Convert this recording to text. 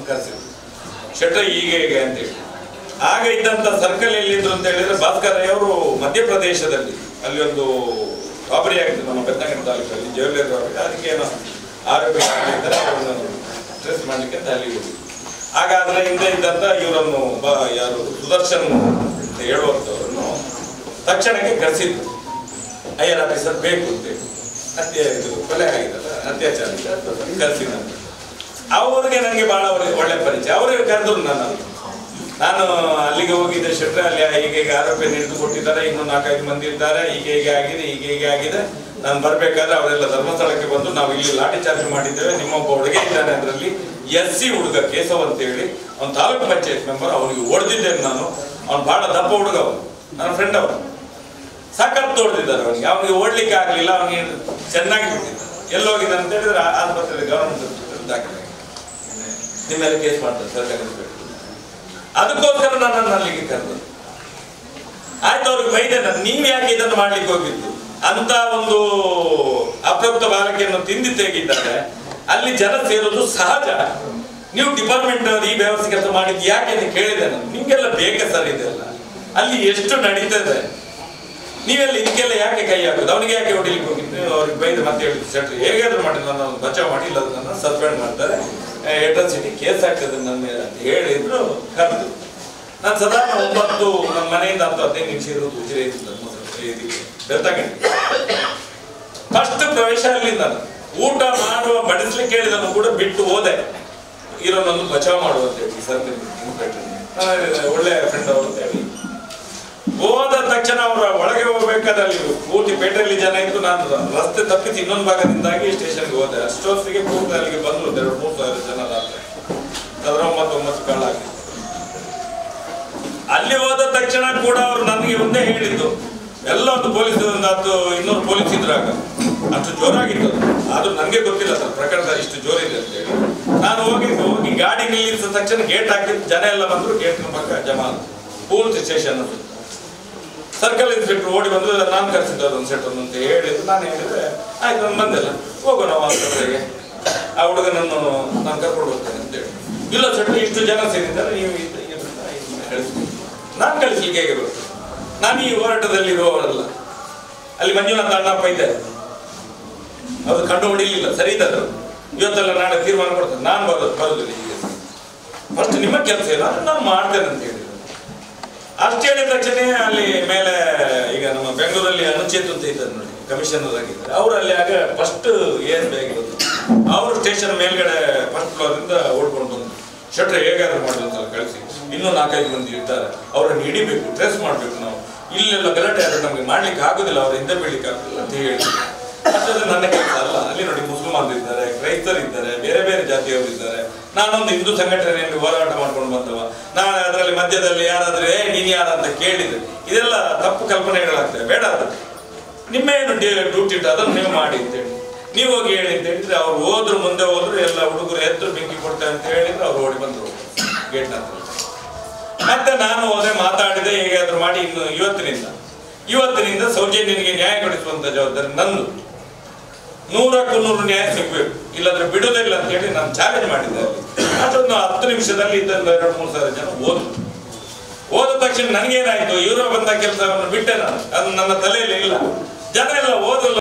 ಕರೆಸಿದ್ರು ಶೆಟ್ರ ಹೀಗೆ ಹೀಗೆ ಅಂತೇಳಿ ಆಗ ಇದ್ದಂತ ಸರ್ಕಲ್ ಎಲ್ಲಿದ್ರು ಅಂತ ಹೇಳಿದ್ರೆ ಭಾಸ್ಕರ್ ಅವರು ಮಧ್ಯಪ್ರದೇಶದಲ್ಲಿ ಅಲ್ಲಿ ಒಂದು ರಾಬರಿ ಆಗಿದೆ ನಮ್ಮ ಬೆತ್ತಂಗಡಿ ತಾಲೂಕಲ್ಲಿ ಜೈಲರ್ ರಾಬರಿ ಅದಕ್ಕೆ ಏನೋ ಆರೋಗ್ಯ ಇದ್ದಾರೆ ಅವರನ್ನು ಟ್ರೇಸ್ ಮಾಡ್ಲಿಕ್ಕೆ ಅಂತ ಅಲ್ಲಿ ಹೋಗಿ ಆಗ ಅದರ ಹಿಂದೆ ಇದ್ದಂತ ಇವರನ್ನು ಬ ಯಾರು ಸುದರ್ಶನ್ ಅಂತ ಹೇಳುವಂಥವ್ರನ್ನು ತಕ್ಷಣಕ್ಕೆ ಕರೆಸಿದ್ರು ಐಆರ್ ಆಫೀಸರ್ ಬೇಕು ಅಂತೇಳಿ ಹತ್ಯೆ ಇದು ಕೊಲೆ ಆಗಿದಲ್ಲ ಅತ್ಯಾಚಾರ ಕರೆಸಿದ ಅವ್ರಿಗೆ ನನಗೆ ಬಹಳ ಅವ್ರಿಗೆ ಒಳ್ಳೆ ಪರಿಚಯ ಅವರಿಗೆ ಕರೆದ್ರು ನಾನು ನಾನು ಅಲ್ಲಿಗೆ ಹೋಗಿದ್ದೆ ಶೆಟ್ರೆ ಅಲ್ಲಿ ಹೀಗೆ ಹೀಗೆ ಆರೋಪಿ ಹಿಡಿದು ಕೊಟ್ಟಿದ್ದಾರೆ ಇನ್ನು ನಾಲ್ಕೈದು ಮಂದಿ ಇದ್ದಾರೆ ಹೀಗೆ ಹೀಗೆ ಆಗಿದೆ ಹೀಗೆ ಹೀಗೆ ಆಗಿದೆ ನಾನು ಬರ್ಬೇಕಾದ್ರೆ ಅವರೆಲ್ಲ ಧರ್ಮಸ್ಥಳಕ್ಕೆ ಬಂದು ನಾವು ಇಲ್ಲಿ ಲಾಠಿ ಚಾರ್ಜ್ ಮಾಡಿದ್ದೇವೆ ನಿಮ್ಮೊಬ್ಬ ಹುಡುಗ ಇದ್ದಾನೆ ಅದರಲ್ಲಿ ಎಸ್ ಸಿ ಹುಡುಗ ಕೇಶವ್ ಅಂತ ಹೇಳಿ ಅವ್ನು ತಾಲೂಕು ಪಂಚಾಯತ್ ಮೆಂಬರ್ ಅವನಿಗೆ ಹೊಡೆದಿದ್ದೇನೆ ನಾನು ಅವ್ನು ಬಹಳ ದಪ್ಪ ಹುಡುಗ ಅವನು ನನ್ನ ಫ್ರೆಂಡ್ ಅವನು ಸಖತ್ ಹೊಡೆದಿದ್ದಾರೆ ಅವನಿಗೆ ಅವನಿಗೆ ಓಡ್ಲಿಕ್ಕೆ ಆಗ್ಲಿಲ್ಲ ಅವನಿಗೆ ಚೆನ್ನಾಗಿ ಬಿಟ್ಟಿದ್ದ ಎಲ್ಲೋಗಿದೆ ಅಂತ ಹೇಳಿದ್ರೆ ಆ- ಆಸ್ಪತ್ರೆಯಲ್ಲಿ ಗವರ್ಮೆಂಟ್ ದಾಖಲೆ ನಿಮ್ಮೆಲ್ಲ ಕೇಸ್ ಮಾಡ್ತಾರೆ ಸರ್ಕಾರದ ಅದಕ್ಕೋಸ್ಕರ ನನ್ನನ್ನು ಅಲ್ಲಿಗೆ ಕರೆದು ಆಯ್ತು ಅವ್ರಿಗೆ ಬೈದೆ ನಾನು ನೀವು ಯಾಕೆ ಇದನ್ನು ಮಾಡ್ಲಿಕ್ಕೆ ಹೋಗಿದ್ದು ಅಂತ ಒಂದು ಅಪ್ರಾಪ್ತ ಬಾಲಕಿಯನ್ನು ತಿಂದಿ ತೆಗಿದ್ದಾರೆ ಅಲ್ಲಿ ಜನ ಸೇರೋದು ಸಹಜ ನೀವು ಡಿಪಾರ್ಟ್ಮೆಂಟ್ ಈ ವ್ಯವಸ್ಥೆ ಕೆಲಸ ಮಾಡಿದ್ದು ಯಾಕೆ ಅಂತ ಕೇಳಿದೆ ನಾನು ನಿಮ್ಗೆಲ್ಲ ಬೇಗ ಸರ್ ಇದೆಲ್ಲ ಅಲ್ಲಿ ಎಷ್ಟು ನಡೀತದೆ ನೀವೆಲ್ಲ ಇದಕ್ಕೆಲ್ಲ ಯಾಕೆ ಕೈ ಹಾಕುದು ಅವನಿಗೆ ಯಾಕೆ ಹೊಡಿಲಿಕ್ಕೆ ಹೋಗಿದ್ದು ಅವ್ರಿಗೆ ಬೈದು ಮತ್ತೆ ಹೇಳಿದ್ದು ಸೆಟ್ರಿ ಹೇಗಾದ್ರೂ ಮಾಡಿ ನನ್ನ ಬಚಾವ್ ಮಾಡಿ ಇಲ್ಲ ನನ್ನ ಸಸ್ಪೆಂಡ್ ಮಾಡ್ತಾರೆ ಎಟ್ರಸಿಟಿ ಕೇಸ್ ಆಗ್ತದೆ ನನ್ನ ಮೇಲೆ ಅಂತ ಹೇಳಿದ್ರು ಕರೆದು ನಾನು ಸಾಧಾರಣ ಒಂಬತ್ತು ನಮ್ಮ ಮನೆಯಿಂದ ಹತ್ತು ಹದಿನೈದು ನಿಮಿಷ ಇರೋದು ಉಜಿರೆ ಇದಕ್ಕೆ ಬೆಳ್ತಂಗಡಿ ಫಸ್ಟ್ ಪ್ರವೇಶ ಅಲ್ಲಿ ನಾನು ಊಟ ಮಾಡುವ ಬಡಿಸ್ಲಿಕ್ಕೆ ಹೇಳಿದನು ಕೂಡ ಬಿಟ್ಟು ಹೋದೆ ಇರೋನೊಂದು ಬಚಾವ್ ಮಾಡುವಂತ ಹೇಳಿ ಸರ್ಕಾರಿ ಇನ್ಸ್ಪೆಕ್ಟರ್ ಒಳ್ಳೆ ಫ್ರೆಂಡ್ ಅವರು ಅಂತ ಹೇಳಿ ಹೋದ ತಕ್ಷಣ ಅವರ ಒಳಗೆ ಹೋಗ್ಬೇಕಾದ್ರೆ ಅಲ್ಲಿ ಪೂರ್ತಿ ಪೇಟೆಯಲ್ಲಿ ಜನ ಇದ್ದು ನಾನು ರಸ್ತೆ ತಪ್ಪಿಸಿ ಇನ್ನೊಂದು ಭಾಗದಿಂದಾಗಿ ಸ್ಟೇಷನ್ಗೆ ಹೋದೆ ಅಷ್ಟೊತ್ತಿಗೆ ಪೂರ್ತಿ ಅಲ್ಲಿಗೆ ಬಂದ್ರು ಒಂದು ಎರಡು ಮೂರು ಸಾವಿರ ಜನ ರಾತ್ರಿ ಅದರ ಒಂಬತ್ತು ಒಂಬತ್ತು ಕಾಲ ಆಗಿತ್ತು ಅಲ್ಲಿ ಹೋದ ತಕ್ಷಣ ಕೂಡ ಅವರು ನನಗೆ ಒಂದೇ ಹೇಳಿದ್ದು ಎಲ್ಲ ಒಂದು ಪೊಲೀಸ್ ಒಂದು ಹತ್ತು ಇನ್ನೂರು ಪೊಲೀಸ್ ಇದ್ರಾಗ ಅಷ್ಟು ಜೋರಾಗಿತ್ತು ಅದು. ಆದ್ರೂ ನನಗೆ ಗೊತ್ತಿಲ್ಲ ಸರ್ ಪ್ರಕರಣ ಇಷ್ಟು ಜೋರಿದೆ ಅಂತ ಹೇಳಿ ನಾನು ಹೋಗಿ ಹೋಗಿ ಗಾಡಿ ನಿಲ್ಲಿಸಿದ ತಕ್ಷಣ ಗೇಟ್ ಹಾಕಿದ್ದು ಜನ ಎಲ್ಲ ಬಂದ್ರು ಗೇಟ್ ಪಕ್ಕ ಜಮಾ ಆದ್ರು. ಪೂರ್ತಿ ಸ್ಟೇಷನ್ ಅದು ಸರ್ಕಲ್ ಇನ್ಸ್ಪೆಕ್ಟರ್ ಓಡಿ ಬಂದು ನಾನು ಕರೆಸಿದ್ದು ಅದೊಂದು ಸೆಟ್ ಅಂತ ಹೇಳಿದ್ರು ನಾನು ಹೇಳಿದ್ರೆ ಆಯ್ತು ನಾನು ಬಂದಿಲ್ಲ ಹೋಗೋಣ ನಾವು ಆಸ್ಪತ್ರೆಗೆ ಆ ಹುಡುಗನನ್ನು ನಾನು ಕರ್ಕೊಂಡು ಹೋಗ್ತೇನೆ ಅಂತ ಹೇಳಿ ಇಲ್ಲ ಸೆಟ್ ಇಷ್ಟು ಜನ ಸೇರಿದ್ದಾರೆ ನೀವು ಇದ್- ಇದ್ರನ್ನ ಇದನ್ನ ಕಳಿಸ್ತೀನಿ ನಾನು ಕಳಿಸ್ಲಿಕ್ಕೆ ಹೇಗೆ ಬರ್ತದೆ ನಾನು ಈ ಹೋರಾಟದಲ್ಲಿ ಇರುವವರಲ್ಲ ಅಲ್ಲಿ ಮಂಜುನಾಥ ಅಣ್ಣಪ್ಪ ಇದ್ದಾರೆ ಅದು ಕಂಡು ಹೊಡಿಲಿಲ್ಲ ಸರಿ ಇದ್ದದ್ದು ಇವತ್ತೆಲ್ಲ ನಾಳೆ ತೀರ್ಮಾನ ಕೊಡ್ತೇನೆ ನಾನು ಬರೋದು ಬರೋದಿಲ್ಲ ಈಗ ಫಸ್ಟ್ ನಿಮ್ಮ ಕೆಲಸ ಇಲ್ಲ ನಾನು ಮಾಡ್ತೇನೆ ಅಂತ ಹೇಳಿದ್ರು ಅಷ್ಟು ಹೇಳಿದ ತಕ್ಷಣ ಅಲ್ಲಿ ಮೇಲೆ ಈಗ ನಮ್ಮ ಬೆಂಗಳೂರಲ್ಲಿ ಅನುಚೇತ್ ಅಂತ ಇದ್ದಾರೆ ನೋಡಿ ಕಮಿಷನರ್ ಆಗಿದ್ದಾರೆ ಅವರು ಅಲ್ಲಿ ಆಗ ಫಸ್ಟ್ ಏನ್ ಬೇಕಿರೋದು ಅವರು ಸ್ಟೇಷನ್ ಮೇಲ್ಗಡೆ ಫಸ್ಟ್ ಫ್ಲೋರ್ ಇಂದ ಓಡ್ಕೊಂಡು ಬಂದ್ರು ಶೆಟ್ರ್ ಹೇಗಾದ್ರೂ ಮಾಡಿ ಅಂತ ಕಳಿಸಿ ಇನ್ನೂ ನಾಲ್ಕೈದು ಮಂದಿ ಇರ್ತಾರೆ ಅವರನ್ನು ಹಿಡಿಬೇಕು ಟ್ರೇಸ್ ಮಾಡ್ಬೇಕು ನಾವು ಇಲ್ಲೆಲ್ಲ ಗಲಾಟೆ ಆದ್ರೆ ನಮಗೆ ಮಾಡ್ಲಿಕ್ಕೆ ಆಗುದಿಲ್ಲ ಅವ್ರ ಹಿಂದೆ ಬೀಳ್ಲಿಕ್ಕೆ ಆಗುದಿಲ್ಲ ಅಂತ ಹೇಳಿ ಅಷ್ಟೊಂದು ನನ್ನ ಕೆಲಸ ಅಲ್ಲ ಅಲ್ಲಿ ನೋಡಿ ಮುಸ್ಲಿಮಾನ್ರು ಇದ್ದಾರೆ ಕ್ರೈಸ್ತರು ಇದ್ದಾರೆ ಬೇರೆ ಬೇರೆ ಜಾತಿಯವರು ಇದ್ದಾರೆ ನಾನೊಂದು ಹಿಂದೂ ಸಂಘಟನೆಯಲ್ಲಿ ಹೋರಾಟ ಮಾಡ್ಕೊಂಡು ಬಂದವ ನಾನು ಅದರಲ್ಲಿ ಮಧ್ಯದಲ್ಲಿ ಯಾರಾದ್ರೂ ಏ ನೀನ್ ಯಾರ ಅಂತ ಕೇಳಿದ್ರೆ ಇದೆಲ್ಲ ತಪ್ಪು ಕಲ್ಪನೆಗಳಾಗ್ತವೆ ಬೇಡ ಅದು ನಿಮ್ಮೇನು ಡ್ಯೂಟಿ ಇಟ್ಟು ಅದನ್ನು ನೀವು ಮಾಡಿ ಅಂತೇಳಿ ನೀವು ಹೋಗಿ ಹೇಳಿ ಅಂತ ಹೇಳಿದ್ರೆ ಅವ್ರು ಹೋದ್ರು ಮುಂದೆ ಹೋದ್ರು ಎಲ್ಲ ಹುಡುಗರು ಎದ್ರು ಬೆಂಕಿ ಕೊಡ್ತೇವೆ ಅಂತ ಹೇಳಿದ್ರೆ ಅವ್ರು ಓಡಿ ಬಂದ್ರು ಗೇಟ್ ಹತ್ರ ಮತ್ತೆ ನಾನು ಹೋದೆ ಮಾತಾಡಿದೆ ಹೇಗಾದ್ರೂ ಮಾಡಿ ಇನ್ನು ಇವತ್ತಿನಿಂದ ಇವತ್ತಿನಿಂದ ಸೌಜನ್ಯನಿಗೆ ನ್ಯಾಯ ಕೊಡಿಸುವಂತ ಜವಾಬ್ದಾರಿ ನಂದು ನೂರಕ್ಕೂ ನೂರು ನ್ಯಾಯ ಸಿಗ್ಬೇಕು ಇಲ್ಲಾಂದ್ರೆ ಬಿಡುವುದಿಲ್ಲ ಅಂತ ಹೇಳಿ ನಾನು ಚಾಲೆಂಜ್ ಮಾಡಿದ್ದೆ ಅಲ್ಲಿ. ಅದೊಂದು ಹತ್ತು ನಿಮಿಷದಲ್ಲಿ ಇದ್ದಂತ ಎರಡು ಮೂರು ಸಾವಿರ ಜನ ಓದು ಓದ ತಕ್ಷಣ ನನಗೇನಾಯ್ತು ಇವರು ಬಂದ ಕೆಲಸವನ್ನು ಬಿಟ್ಟೆ ನಾನು ಅದು ನನ್ನ ತಲೆಯಲ್ಲಿ ಇಲ್ಲ ಜನ ಎಲ್ಲ ಓದಲ್ಲ